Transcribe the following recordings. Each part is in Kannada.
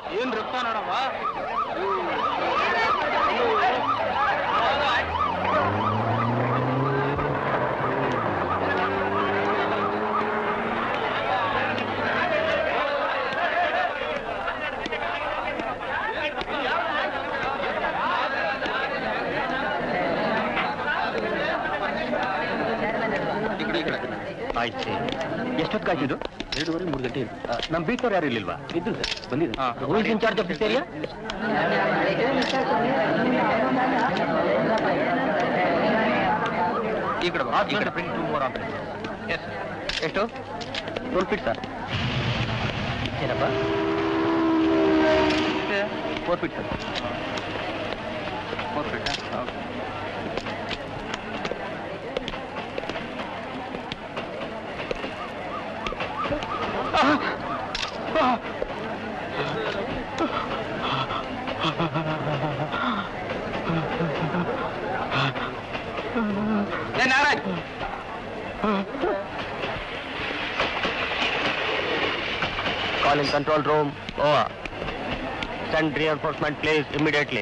ಏನ್ ರಕ್ತ ನೋಡವ್ವ ಆಯ್ತು ಎಷ್ಟೊತ್ತು ಕಾಯ್ತಿದ್ದು ಎರಡೂವರೆ ಮೂರು ಗಂಟೆ ನಮ್ಮ ಬೀಟರ್ ಯಾರು ಇಲ್ಲಿಲ್ವಾ ಇದ್ದು ಬಂದಿದ್ದು in charge of this area ಈ ಕಡೆ ಬಾ, ಈ ಕಡೆ. Yes. ಎಷ್ಟು ಟ್ವೆಲ್ ಫೀಟ್ ಸರ್ ಏನಪ್ಪ four feet sir Four feet, ಆ? Okay. ಏ, Narayan Call in control room. Over. Send reinforcement, please, immediately.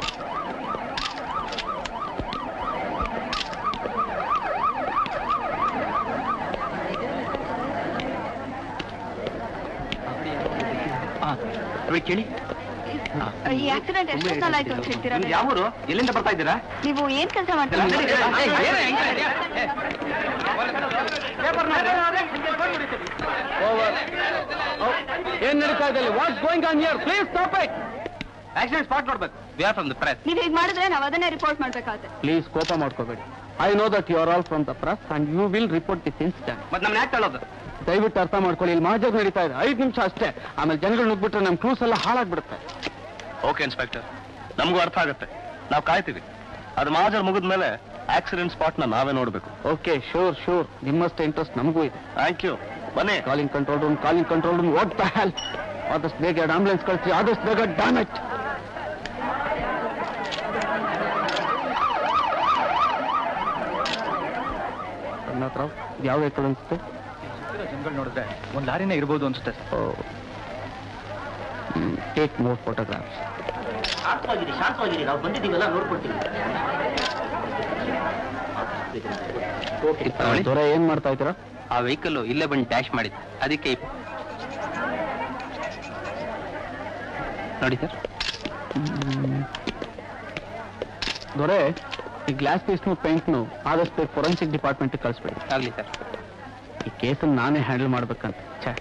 ಅವಳಿಗೆ ಕೇಳಿ ಈ ಆಕ್ಸಿಡೆಂಟ್ ಎಷ್ಟೊತ್ತಲ್ಲಿ ಆಯ್ತು ಅಂತ ಹೇಳ್ತೀರಾ ನಿಮ್ದು ಯಾವ ಊರು ಎಲ್ಲಿಂದ ಬರ್ತಾ ಇದ್ದೀರಾ ನೀವು ಏನ್ ಕೆಲಸ ಮಾಡ್ತೀರಾ ಏನ್ ನಡೀತಾ ಇದೆ what's going on here please stop it accident spot ನೋಡ್ಬೇಕು we are from the press ನೀವ್ ಹೀಗ್ ಮಾಡಿದ್ರೆ ನಾವ್ ಅದನ್ನೇ ರಿಪೋರ್ಟ್ ಮಾಡ್ಬೇಕಾಗುತ್ತೆ ಪ್ಲೀಸ್ ಕೋಪ ಮಾಡ್ಕೋಬೇಡಿ I know that you are all from the press and you will report this incident ಮತ್ತೆ ನಮ್ನ ಯಾಕೆ ತಳ್ಳೋದು ದಯವಿಟ್ಟು ಅರ್ಥ ಮಾಡ್ಕೊಳ್ಳಿ ಇಲ್ಲಿ ಮಹಾಜರ್ ನಡೀತಾ ಇದೆ ಐದು ನಿಮಿಷ ಅಷ್ಟೇ ಆಮೇಲೆ ಜನಗಳು ನುಗ್ಬಿಟ್ರೆ ನಮ್ಮ ಕ್ರೂಸ್ ಎಲ್ಲ ಹಾಳಾಗ್ಬಿಡುತ್ತೆ ಓಕೆ ಇನ್ಸ್ಪೆಕ್ಟರ್ ನಮಗೂ ಅರ್ಥ ಆಗುತ್ತೆ ನಾವು ಕಾಯ್ತೀವಿ ಅದು ಮಾಜರ್ ಮುಗಿದ ಮೇಲೆ ಆಕ್ಸಿಡೆಂಟ್ ಸ್ಪಾಟ್ನ ನಾವೇ ನೋಡಬೇಕು ಓಕೆ ಶೂರ್ ಶೂರ್ ನಿಮ್ಮಷ್ಟು ಇಂಟ್ರೆಸ್ಟ್ ನಮಗೂ ಇದೆ ಥ್ಯಾಂಕ್ ಯು ಬನ್ನಿ calling control room calling control room what the hell ಆದಷ್ಟು ಬೇಗ ಎರಡು ಆಂಬುಲೆನ್ಸ್ ಕಳಿಸಿ ಆದಷ್ಟು ಬೇಗ ಡ್ಯಾಮೇಜ್ ಹತ್ರ ಯಾವ ವೆಹಿಕಲ್ ಅನ್ಸುತ್ತೆ ಜನಗಳು ನೋಡಿದ್ರೆ ಒಂದ್ ಲಾರಿನೇ ಇರ್ಬೋದು ಅನ್ಸುತ್ತೆ ಸರ್ ಟೇಕ್ ಮೋರ್ ಫೋಟೋಗ್ರಾಫ್ಸ್ ಶಾಂತವಾಗಿರಿ ಶಾಂತವಾಗಿರಿ ನಾವು ಬಂದಿದ್ದೀವಲ್ಲ ನೋಡ್ಕೊಳ್ತೀವಿ ದೊರೆ ಏನ್ ಮಾಡ್ತಾ ಇದ್ದೀರಾ ಆ ವೆಹಿಕಲ್ ಇಲ್ಲೇ ಬಂದು ಡ್ಯಾಶ್ ಮಾಡಿದ್ದು ಅದಕ್ಕೆ ನೋಡಿ ಸರ್ ದೊರೆ ಈ ಗ್ಲಾಸ್ ಪೀಸ್ನು ಪೇಂಟ್ನು ಆದಷ್ಟು ಬೇಗ ಫೊರೆನ್ಸಿಕ್ ಡಿಪಾರ್ಟ್ಮೆಂಟ್ ಕಳಿಸ್ಬೇಡಿ ಆಗ್ಲಿ ಸರ್ ಈ ಕೇಸನ್ನು ನಾನೇ ಹ್ಯಾಂಡಲ್ ಮಾಡ್ಬೇಕಂತ ಛೆ.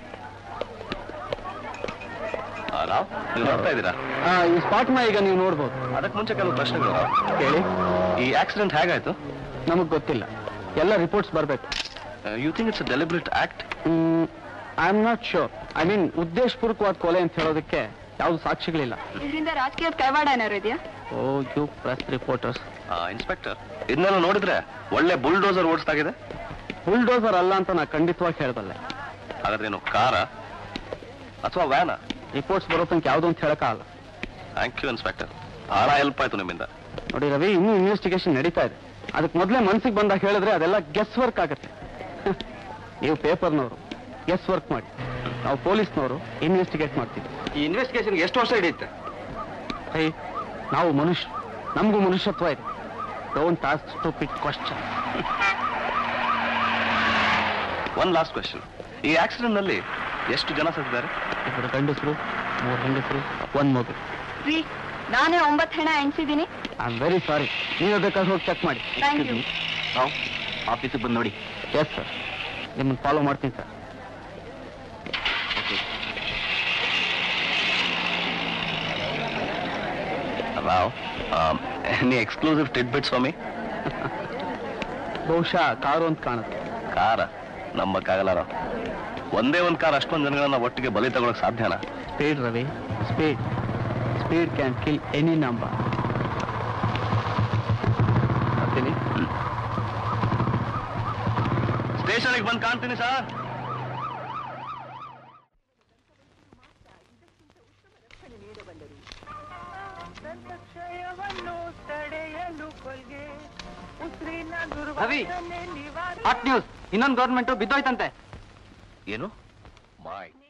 ರಾವ್ ನೀವು ನೋಡ್ತಾ ಇದ್ದೀರಾ ಆ, ಈ ಸ್ಪಾಟ್ನ ಈಗ ನೀವು ನೋಡ್ಬೋದು ಅದಕ್ಕೆ ಮುಂಚೆ ಕೆಲವು ಪ್ರಶ್ನೆಗಳು ರಾವ್. ಕೇಳಿ ಈ ಆಕ್ಸಿಡೆಂಟ್ ಹೇಗಾಯ್ತು ನಮಗ್ ಗೊತ್ತಿಲ್ಲ ಎಲ್ಲ ರಿಪೋರ್ಟ್ಸ್ ಬರ್ಬೇಕು you think it's deliberate act I am not sure I mean ಉದ್ದೇಶಪೂರ್ವಕವಾದ ಕೊಲೆ ಅಂತ ಹೇಳೋದಕ್ಕೆ ಯಾವ್ದು ಸಾಕ್ಷಿಗಳಿಲ್ಲ ಇದರಿಂದ ರಾಜಕೀಯ ಕೈವಾಡ ಏನಾರು ಇದೆಯಾ oh you press reporters inspector ಇದನ್ನೆಲ್ಲ ನೋಡಿದ್ರೆ ಒಳ್ಳೆ ಬುಲ್ಡೋಸರ್ ಓಡಿಸ್ತಾಗಿದೆ ಬುಲ್ಡೋಸರ್ ಅಲ್ಲ ಅಂತ ನಾ ಖಂಡಿತವಾಗಿ ಹೇಳಬಲ್ಲೆ ಹಾಗಾದ್ರೇನು ಕಾರ ಅಥವಾ ವ್ಯಾನ ರಿಪೋರ್ಟ್ಸ್ ಬರೋ ತನಕ ಯಾವ್ದು ಅಂತ ಹೇಳಕ್ಕಾಗಲ್ಲ ಥ್ಯಾಂಕ್ ಯು ಇನ್ಸ್ಪೆಕ್ಟರ್ ಬಹಳ ಹೆಲ್ಪ್ ಆಯ್ತು ನಿಮ್ಮಿಂದ ನೋಡಿ ರವಿ ಇನ್ನೂ ಇನ್ವೆಸ್ಟಿಗೇಷನ್ ನಡೀತಾ ಇದೆ ಅದಕ್ಕೆ ಮೊದಲೇ ಮನ್ಸಿಗೆ ಬಂದಾಗ ಹೇಳಿದ್ರೆ ಅದೆಲ್ಲ ಗೆಸ್ ವರ್ಕ್ ಆಗುತ್ತೆ ನೀವು ಪೇಪರ್ನವರು ಗೆಸ್ ವರ್ಕ್ ಮಾಡಿ ನಾವು ಪೊಲೀಸ್ನವರು ಇನ್ವೆಸ್ಟಿಗೇಟ್ ಮಾಡ್ತೀವಿ ಈ ಇನ್ವೆಸ್ಟಿಗೇಷನ್ ಎಷ್ಟು ವರ್ಷ ಹಿಡಿಯುತ್ತೆ ಹೇ ನಾವು ಮನುಷ್ಯ ನಮಗೂ ಮನುಷ್ಯತ್ವ ಇದೆ don't ask stupid question one last question ಈ ಆಕ್ಸಿಡೆಂಟ್ ನಲ್ಲಿ ಎಷ್ಟು ಜನ ಸತ್ತಿದ್ದಾರೆ ಇಬ್ಬರು ಗಂಡಸರು ಮೂರು ಹೆಂಗಸರು ಒಂದ್ ಮಗು ರೀ ನಾನೇ ಒಂಬತ್ತು ಹೆಣ ಎಣ್ಸಿದೀನಿ ಐ ಆಮ್ ವೆರಿ ಸಾರಿ ನೀವು ಬೇಕಾದ್ರೆ ಹೋಗಿ ಚೆಕ್ ಮಾಡಿ ಥ್ಯಾಂಕ್ ಯು ನಾವು ಆಫೀಸಿಗೆ ಬಂದು ನೋಡಿ ಎಸ್ ಸರ್ ನಿಮ್ಮನ್ನು ಫಾಲೋ ಮಾಡ್ತೀನಿ sir Rao any exclusive tidbits ಸ್ವಾಮಿ ಬಹುಶಃ ಕಾರು ಅಂತ ಕಾಣುತ್ತೆ ಕಾರ ನಂಬಕ್ಕಾಗಲ್ಲ ರಾವ್ ಒಂದೇ ಒಂದು ಕಾರ್ ಅಷ್ಟೊಂದು ಜನಗಳನ್ನ ಒಟ್ಟಿಗೆ ಬಲಿ ತಗೊಳಕ್ ಸಾಧ್ಯನಾ speed Ravi speed speed can kill any number ಬರ್ತೀನಿ ಸ್ಟೇಷನ್ಗೆ ಬಂದು ಕಾಣ್ತೀನಿ ಸರ್ ರವಿ ಹಾಟ್ ನ್ಯೂಸ್ ಇನ್ನೊಂದು ಗೌರ್ಮೆಂಟ್ ಬಿದ್ದೋಯ್ತಂತೆ ಏನು ಮೈ